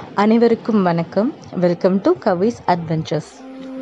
அனைவருக்கும் வணக்கம் welcome to Swiss adventures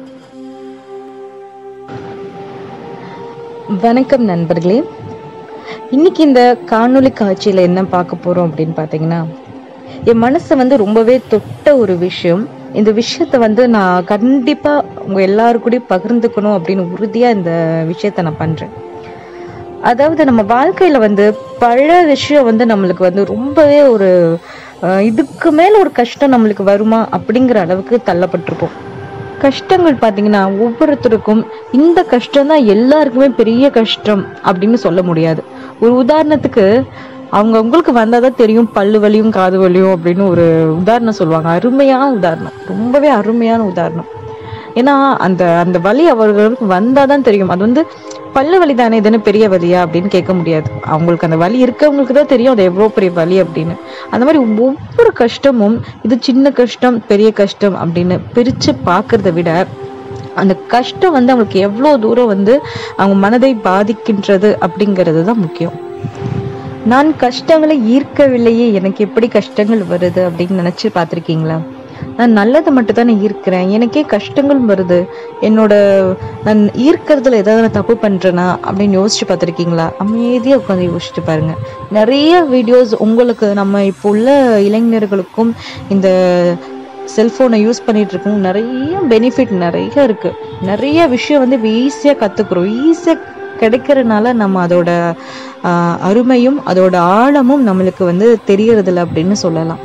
வணக்கம் நண்பர்களே இன்னைக்கு இந்த காணொளி காட்சியில் என்ன பார்க்க போகிறோம் அப்படின்னு பார்த்தீங்கன்னா என் மனசை வந்து ரொம்பவே தொட்ட ஒரு விஷயம் இந்த விஷயத்த வந்து நான் கண்டிப்பாக உங்கள் எல்லாரு கூடயும் பகிர்ந்துக்கணும் அப்படின்னு உறுதியாக இந்த விஷயத்த நான் பண்ணுறேன் அதாவது நம்ம வாழ்க்கையில வந்து பல விஷயம் வந்து நம்மளுக்கு வந்து ரொம்பவே ஒரு அஹ், இதுக்கு மேல ஒரு கஷ்டம் நம்மளுக்கு வருமா அப்படிங்கிற அளவுக்கு தள்ளப்பட்டிருப்போம் கஷ்டங்கள் பார்த்தீங்கன்னா ஒவ்வொருத்தருக்கும் இந்த கஷ்டம் தான் எல்லாருக்குமே பெரிய கஷ்டம் அப்படின்னு சொல்ல முடியாது ஒரு உதாரணத்துக்கு அவங்க உங்களுக்கு வந்தாதான் தெரியும் பல்லு வலியும் காது வலியும் அப்படின்னு ஒரு உதாரணம் சொல்லுவாங்க அருமையான உதாரணம் ரொம்பவே அருமையான உதாரணம் ஏன்னா அந்த அந்த வலி அவர்களுக்கு வந்தாதான் தெரியும் அது வந்து பல்லு வலி தானே இதுன்னு பெரிய வலியா அப்படின்னு கேட்க முடியாது அவங்களுக்கு அந்த வலி இருக்கவங்களுக்கு தான் தெரியும் அது எவ்வளோ பெரிய வலி அப்படின்னு அந்த மாதிரி ஒவ்வொரு கஷ்டமும் இது சின்ன கஷ்டம் பெரிய கஷ்டம் அப்படின்னு பிரிச்சு பார்க்கறத விட அந்த கஷ்டம் வந்து அவங்களுக்கு எவ்வளோ தூரம் வந்து அவங்க மனதை பாதிக்கின்றது அப்படிங்கிறது தான் முக்கியம் நான் கஷ்டங்களை ஈர்க்கவில்லையே எனக்கு எப்படி கஷ்டங்கள் வருது அப்படின்னு நினைச்சு பார்த்துருக்கீங்களா நான் நல்லதை மட்டும் தானே ஈர்க்கிறேன் எனக்கே கஷ்டங்கள் வருது என்னோட நான் ஈர்க்கிறதுல ஏதாவது நான் தப்பு பண்றேனா அப்படின்னு யோசிச்சு பார்த்துருக்கீங்களா அமைதியாக உட்காந்து யோசிச்சு பாருங்க நிறைய வீடியோஸ் உங்களுக்கு நம்ம இப்போ உள்ள இளைஞர்களுக்கும் இந்த செல்ஃபோனை யூஸ் பண்ணிட்டு இருக்கோம் நிறைய பெனிஃபிட் நிறைய இருக்கு நிறைய விஷயம் வந்து ஈஸியாக கற்றுக்குறோம் ஈஸியாக கிடைக்கிறனால நம்ம அதோட ஆஹ், அருமையும் அதோட ஆழமும் நம்மளுக்கு வந்து தெரியறதில்ல அப்படின்னு சொல்லலாம்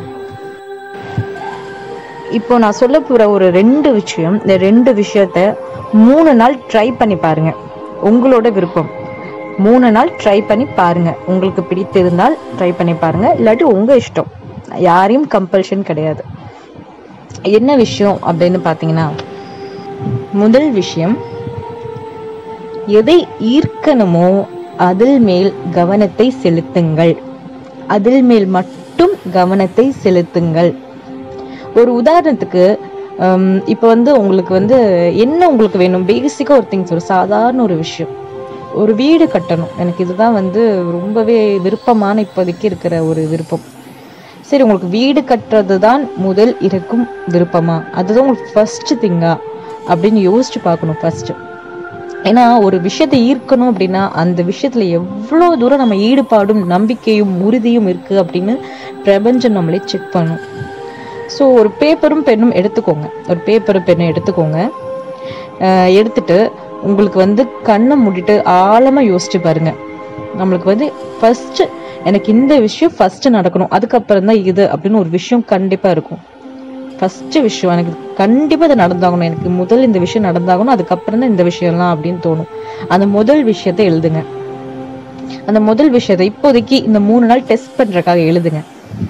இப்போ நான் சொல்ல போற ஒரு ரெண்டு விஷயம் இந்த ரெண்டு விஷயத்த மூணு நாள் ட்ரை பண்ணி பாருங்க உங்களோட விருப்பம் மூணு நாள் ட்ரை பண்ணி பாருங்க உங்களுக்கு பிடித்திருந்தால் ட்ரை பண்ணி பாருங்க இல்லாட்டி உங்க இஷ்டம் யாரையும் கம்பல்ஷன் கிடையாது என்ன விஷயம் அப்படின்னு பார்த்தீங்கன்னா முதல் விஷயம் எதை ஈர்க்கணுமோ அதில் மேல் கவனத்தை செலுத்துங்கள் அதில் மேல் மட்டும் கவனத்தை செலுத்துங்கள் ஒரு உதாரணத்துக்கு ஹம், இப்போ வந்து உங்களுக்கு வந்து என்ன உங்களுக்கு வேணும் பேசிக்காக ஒரு திங்ஸ் ஒரு சாதாரண ஒரு விஷயம் ஒரு வீடு கட்டணும் எனக்கு இதுதான் வந்து ரொம்பவே விருப்பமான இப்போதைக்கு இருக்கிற ஒரு விருப்பம் சரி உங்களுக்கு வீடு கட்டுறது தான் முதல் இருக்கும் விருப்பமா அதுதான் உங்களுக்கு ஃபர்ஸ்ட் திங்கா அப்படின்னு யோசிச்சு பார்க்கணும் ஃபர்ஸ்ட் ஏன்னா ஒரு விஷயத்தை ஈர்க்கணும் அப்படின்னா அந்த விஷயத்துல எவ்வளோ தூரம் நம்ம ஈடுபாடும் நம்பிக்கையும் உறுதியும் இருக்கு அப்படின்னு பிரபஞ்சம் நம்மளே செக் பண்ணும் ஸோ ஒரு பேப்பரும் பெண்ணும் எடுத்துக்கோங்க ஒரு பேப்பரும் பெண்ணும் எடுத்துக்கோங்க அஹ் எடுத்துட்டு உங்களுக்கு வந்து கண்ணை மூடிட்டு ஆழமா யோசிச்சு பாருங்க நம்மளுக்கு வந்து ஃபர்ஸ்ட் எனக்கு இந்த விஷயம் ஃபர்ஸ்ட் நடக்கணும் அதுக்கப்புறம் தான் இது அப்படின்னு ஒரு விஷயம் கண்டிப்பா இருக்கும் ஃபர்ஸ்ட் விஷயம் எனக்கு கண்டிப்பா இது நடந்தாகணும் எனக்கு முதல் இந்த விஷயம் நடந்தாகணும் அதுக்கப்புறம் தான் இந்த விஷயம்லாம் அப்படின்னு தோணும் அந்த முதல் விஷயத்தை எழுதுங்க அந்த முதல் விஷயத்தை இப்போதைக்கு இந்த மூணு நாள் டெஸ்ட் பண்றதுக்காக எழுதுங்க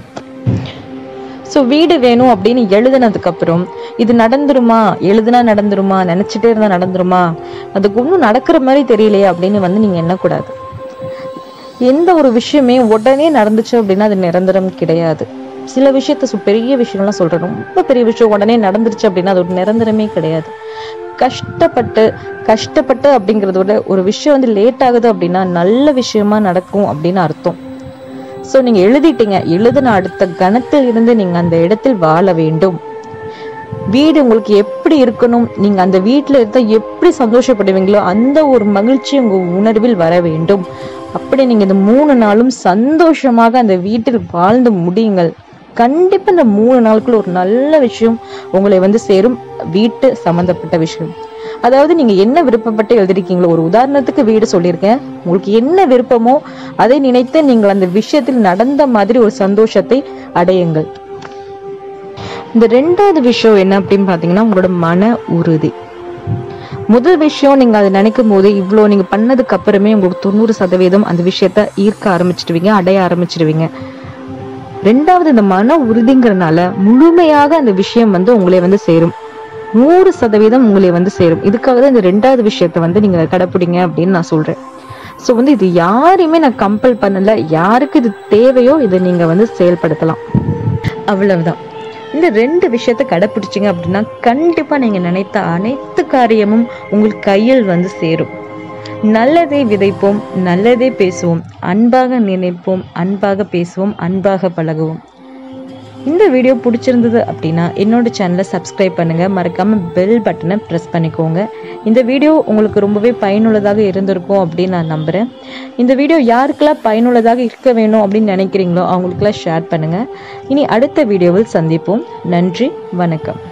ஸோ வீடு வேணும் அப்படின்னு எழுதுனதுக்கு அப்புறம் இது நடந்துருமா எழுதுனா நடந்துருமா நினைச்சிட்டே இருந்தா நடந்துருமா அதுக்கு ஒன்றும் நடக்கிற மாதிரி தெரியலையே அப்படின்னு வந்து நீங்க எண்ணக்கூடாது எந்த ஒரு விஷயமே உடனே நடந்துச்சு அப்படின்னா அது நிரந்தரம் கிடையாது சில விஷயத்த சு- பெரிய விஷயம்லாம் சொல்றேன் ரொம்ப பெரிய விஷயம் உடனே நடந்துருச்சு அப்படின்னா அது ஒரு நிரந்தரமே கிடையாது கஷ்டப்பட்டு கஷ்டப்பட்டு அப்படிங்கறத விட ஒரு விஷயம் வந்து லேட் ஆகுது அப்படின்னா நல்ல விஷயமா நடக்கும் அப்படின்னு அர்த்தம் ஸோ நீங்க எழுதிட்டீங்க எழுதின அடுத்த கணத்தில் இருந்து நீங்க அந்த இடத்தில் வாழ வேண்டும் வீடு உங்களுக்கு எப்படி இருக்கணும் நீங்க அந்த வீட்டுல இருந்தா எப்படி சந்தோஷப்படுவீங்களோ அந்த ஒரு மகிழ்ச்சி உங்க உணர்வில் வர வேண்டும் அப்படி நீங்க இந்த மூணு நாளும் சந்தோஷமாக அந்த வீட்டில் வாழ்ந்து முடியுங்கள் கண்டிப்பா இந்த மூணு நாளுக்குள்ள ஒரு நல்ல விஷயம் உங்களை வந்து சேரும் வீட்டு சம்பந்தப்பட்ட விஷயம் அதாவது நீங்க என்ன விருப்பப்பட்டு எழுதிருக்கீங்களோ ஒரு உதாரணத்துக்கு வீடு சொல்லியிருக்கேன் உங்களுக்கு என்ன விருப்பமோ அதை நினைத்து நீங்கள் அந்த விஷயத்தில் நடந்த மாதிரி ஒரு சந்தோஷத்தை அடையுங்கள் இந்த ரெண்டாவது விஷயம் என்ன அப்படின்னு பாத்தீங்கன்னா உங்களோட மன உறுதி முதல் விஷயம் நீங்க அதை நினைக்கும் போது இவ்வளோ நீங்க பண்ணதுக்கு அப்புறமே உங்களுக்கு தொண்ணூறு சதவீதம் அந்த விஷயத்த ஈர்க்க ஆரம்பிச்சிடுவீங்க அடைய ஆரம்பிச்சிடுவீங்க ரெண்டாவது இந்த மன உறுதிங்கிறனால முழுமையாக அந்த விஷயம் வந்து உங்களை வந்து சேரும் நூறு சதவீதம் உங்களை வந்து சேரும் இதுக்காக தான் இந்த ரெண்டாவது விஷயத்த வந்து நீங்க கடைப்பிடிங்க அப்படின்னு நான் சொல்றேன் ஸோ வந்து இது யாரையுமே நான் கம்பல் பண்ணல யாருக்கு இது தேவையோ இதை நீங்க வந்து செயல்படுத்தலாம் அவ்வளவுதான் இந்த ரெண்டு விஷயத்த கடைப்பிடிச்சிங்க அப்படின்னா கண்டிப்பா நீங்க நினைத்த அனைத்து காரியமும் உங்கள் கையில் வந்து சேரும் நல்லதை விதைப்போம் நல்லதே பேசுவோம் அன்பாக நினைப்போம் அன்பாக பேசுவோம் அன்பாக பழகுவோம் இந்த வீடியோ பிடிச்சிருந்தது அப்படின்னா என்னோட சேனலை சப்ஸ்கிரைப் பண்ணுங்கள் மறக்காமல் பெல் பட்டனை ப்ரெஸ் பண்ணிக்கோங்க இந்த வீடியோ உங்களுக்கு ரொம்பவே பயனுள்ளதாக இருந்திருக்கும் அப்படின்னு நான் நம்புகிறேன் இந்த வீடியோ யாருக்கெல்லாம் பயனுள்ளதாக இருக்க வேணும் அப்படின்னு நினைக்கிறீங்களோ அவங்களுக்கெல்லாம் ஷேர் பண்ணுங்கள் இனி அடுத்த வீடியோவில் சந்திப்போம் நன்றி வணக்கம்